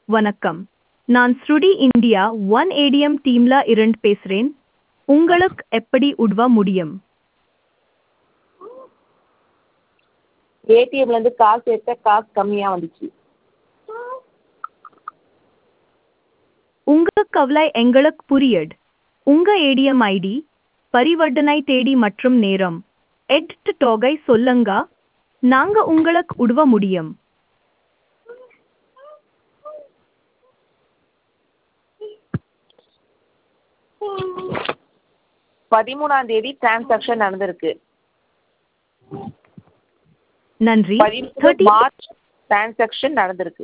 வணக்கம் நான் ஸ்ருடி இந்தியா ஒன் ஏடிஎம் டீம்ல இருந்து பேசுறேன் உங்களுக்கு எப்படி உதவ முடியும் ஏடிஎம்ல இருந்து காசு எடுத்தா காசு கம்மியா வந்துச்சு உங்க கவலை எங்களுக்கு புரியுது உங்க ஏடிஎம் ஐடி பரிவர்த்தனை தேதி மற்றும் நேரம் எட்டு தொகை சொல்லுங்க நாங்க உங்களுக்கு உதவ முடியும் பதிமூணாம் தேதி டிரான்சாக்ஷன் நடந்திருக்கு நன்றி பதிமூணு தேர்ட்டி மார்ச் டிரான்சாக்ஷன் நடந்திருக்கு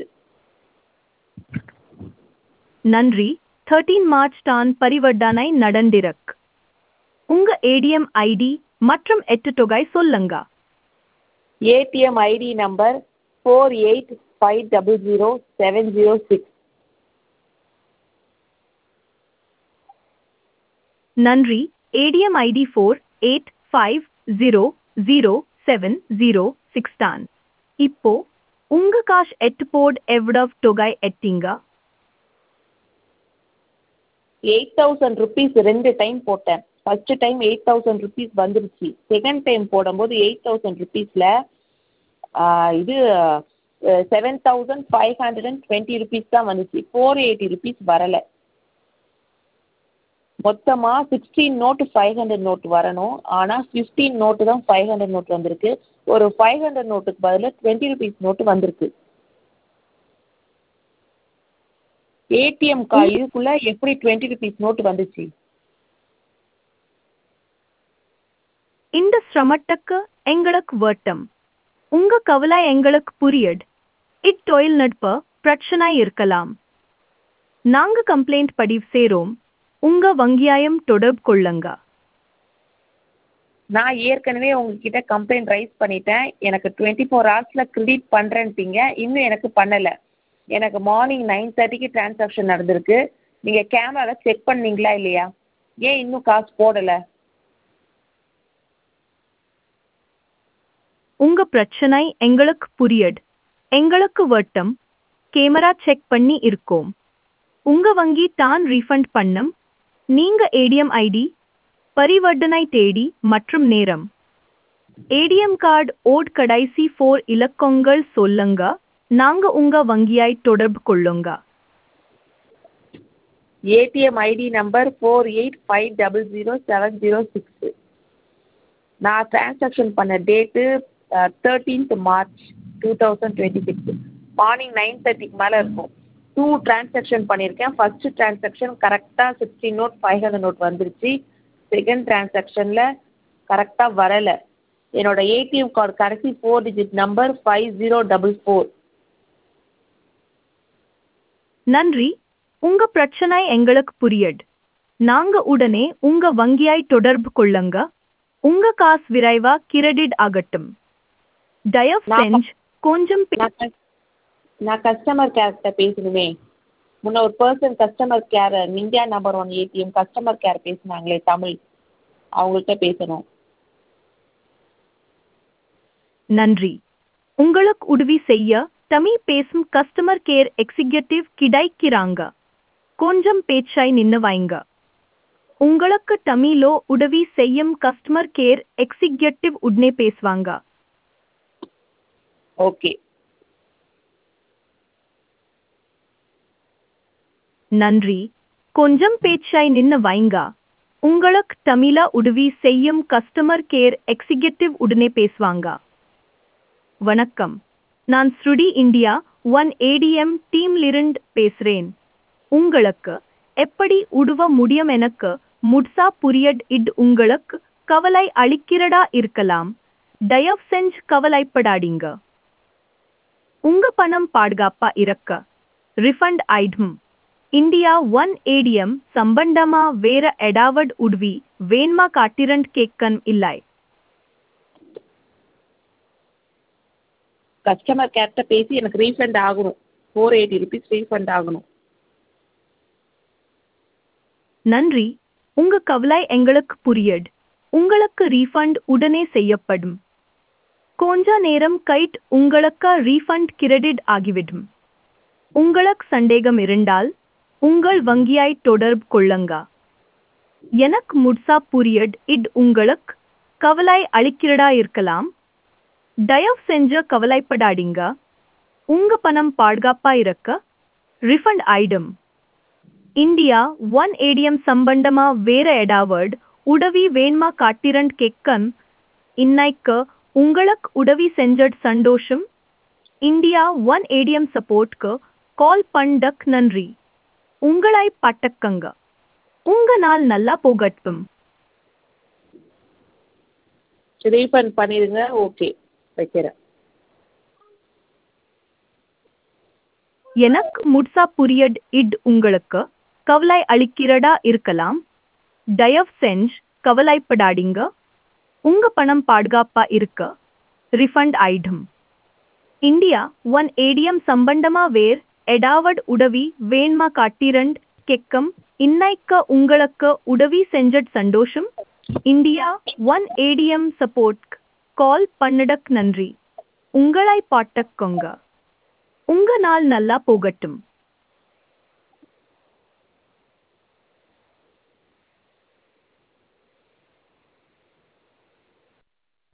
நன்றி தேர்ட்டீன் மார்ச் தான் பரிவர்த்தனை நடந்திருக்கு உங்க ஏடிஎம் ஐடி மற்றும் எட்டு தொகை சொல்லுங்க ATM ID number four eight five double zero seven zero six நன்றி ATM ID four eight five zero zero seven zero six தான் இப்போ உங்க காஷ் எட்டு போட் எவ்வளவு தொகை எட்டிங்க எயிட் தௌசண்ட் ருபீஸ் ரெண்டு டைம் போட்டேன் first time eight thousand rupees வந்துருச்சு செகண்ட் டைம் போடும்போது எயிட் தௌசண்ட் ருபீஸில் இது seven thousand five hundred and twenty rupees தான் வந்துச்சு ஃபோர் எயிட்டி ருபீஸ் வரலை மொத்தமாக sixteen note five hundred note வரணும் ஆனால் ஃபிஃப்டீன் நோட்டு தான் ஃபைவ் ஹண்ட்ரட் நோட்டு வந்திருக்கு ஒரு ஃபைவ் ஹண்ட்ரட் நோட்டுக்கு பதிலாக டுவெண்ட்டி ருபீஸ் நோட்டு வந்திருக்கு ஏடிஎம் கா இதுக்குள்ளே எப்படி டுவெண்ட்டி ருபீஸ் நோட்டு வந்துச்சு இந்த சிரமத்துக்கு எங்களுக்கு வட்டம் உங்க கவலை எங்களுக்கு புரியுது இத்தொழில்நுட்ப பிரச்சனை இருக்கலாம் நாங்க கம்ப்ளைண்ட் பதிவு செய்றோம் உங்க வங்கியாயம் தொடர்பு கொள்ளுங்க நான் ஏற்கனவே உங்ககிட்ட கம்ப்ளைண்ட் ரைஸ் பண்ணிட்டேன் எனக்கு டுவெண்ட்டி ஃபோர் ஹவர்ஸில் கிரெடிட் பண்ணுறேன்ட்டீங்க இன்னும் எனக்கு பண்ணலை எனக்கு மார்னிங் நைன் தேர்ட்டிக்கு டிரான்சாக்ஷன் நடந்திருக்கு நீங்கள் கேமராவில் செக் பண்ணீங்களா இல்லையா ஏன் இன்னும் காசு போடலை உங்க பிரச்சனை எங்களுக்கு புரியுது எங்களுக்கு வட்டம் கேமரா செக் பண்ணி இருக்கோம் உங்க வங்கி தான் ரீஃபண்ட் பண்ணும் நீங்க ஏடிஎம் ஐடி பரிவர்த்தனை தேதி மற்றும் நேரம் ஏடிஎம் கார்டு ஓட் கடைசி ஃபோர் இலக்கங்கள் சொல்லுங்க நாங்க உங்க வங்கியாய் தொடர்பு கொள்ளுங்க ATM ID number four eight five double zero seven zero six நான் டிரான்சாக்ஷன் பண்ண date thirteenth March two thousand twenty six morning nine தேர்ட்டிக்கு மேலே இருக்கும் டூ டிரான்சாக்ஷன் பண்ணியிருக்கேன் ஃபஸ்ட்டு டிரான்சாக்ஷன் கரெக்டாக sixteen note five hundred note வந்துருச்சு செகண்ட் டிரான்சாக்ஷனில் கரெக்டாக வரலை என்னோட ஏடிஎம் கார்டு கடைசி four digit number five zero double four நன்றி உங்க பிரச்சனை எங்களுக்கு புரியுது நாங்க உடனே உங்க வங்கியாய் தொடர்பு கொள்ளுங்க உங்க காசு விரைவா கிரெடிட் ஆகட்டும் தயவு நான் செஞ்சு கொஞ்சம் பே- நான் கஸ்- நான் கஸ்டமர் கேர்கிட்ட பேசணுமே முன்ன ஒரு person customer care India number one ATM customer care பேசினாங்களே தமிழ் அவங்கள்ட்ட பேசணும் நன்றி உங்களுக்கு உதவி செய்ய தமிழ் பேசும் கஸ்டமர் கேர் எக்ஸிக்யூட்டிவ் கிடைக்கிறாங்க கொஞ்சம் பேச்சாய் நின்னு வைங்க உங்களுக்கு தமிழோ உதவி செய்யும் கஸ்டமர் கேர் எக்ஸிக்யூட்டிவ் உடனே பேசுவாங்க ஓகே நன்றி கொஞ்சம் பேச்சாய் நின்னு வைங்க உங்களுக்கு தமிழ உதவி செய்யும் கஸ்டமர் கேர் எக்ஸிக்யூட்டிவ் உடனே பேசுவாங்க வணக்கம் நான் ஸ்ருடி இந்தியா ஒன் ஏடிஎம் டீம்லிருந்து பேசுறேன் உங்களுக்கு எப்படி உதவ முடியும் எனக்கு முட்சா புரியட் இட் உங்களுக்கு கவலை அளிக்கிறதா இருக்கலாம் தயவு செஞ்சு கவலைப்படாதீங்க உங்க பணம் பாதுகாப்பா இருக்க ரிஃபண்ட் ஆயிடும் இந்தியா ஒன் ஏடிஎம் சம்பந்தமா வேற எடாவட் உதவி வேண்மா காட்டிரண்ட் கேட்கன் இல்லை கஸ்டமர் கேர்கிட்ட பேசி எனக்கு ரீஃபண்ட் ஆகணும் ஃபோர் எயிட்டி ருபீஸ் ரீஃபண்ட் ஆகணும் நன்றி உங்க கவலை எங்களுக்கு புரியுது உங்களுக்கு ரீஃபண்ட் உடனே உங்களுக்கு சந்தேகம் இருந்தால் உங்கள் வங்கியை தொடர்பு கொள்ளுங்க எனக்கு முட்சா புரியட் இட் உங்களுக்கு கவலை அளிக்கிறதா இருக்கலாம் தயவு செஞ்சு கவலைப்படாதீங்க உங்க பணம் பாதுகாப்பா இருக்க refund item India one ATM சம்பந்தமா வேற ஏதாவது உதவி வேணுமா காட்டிரண்ட் கேட்கன் இன்னைக்கு உங்களுக்கு உதவி செஞ்சட் சந்தோஷம் இந்தியா ஒன் ஏடிஎம் சப்போர்ட்க்கு கால் பண்ணக் நன்றி உங்களை பட்டக்கங்க உங்க நாள் நல்லா போகட்டும் ரீஃபண்ட் பண்ணிடுங்க ஓகே வைக்கிறேன் எனக்கு முட்சா புரியட் இட் உங்களுக்கு கவலை அளிக்கிறதா இருக்கலாம் தயவு செஞ்சு கவலைப்படாதீங்க உங்க பணம் பாதுகாப்பா இருக்க refund item India one ATM சம்பந்தமா வேர் எடாவட் உதவி வேண்மா காட்டிரண்ட் கெக்கம் இன்னைக்கு உங்களுக்கு உதவி செஞ்சட் சந்தோஷம் India one ATM support call பண்ணடக் நன்றி உங்களை பாட்டக்கொங்க உங்க நாள் நல்லா போகட்டும்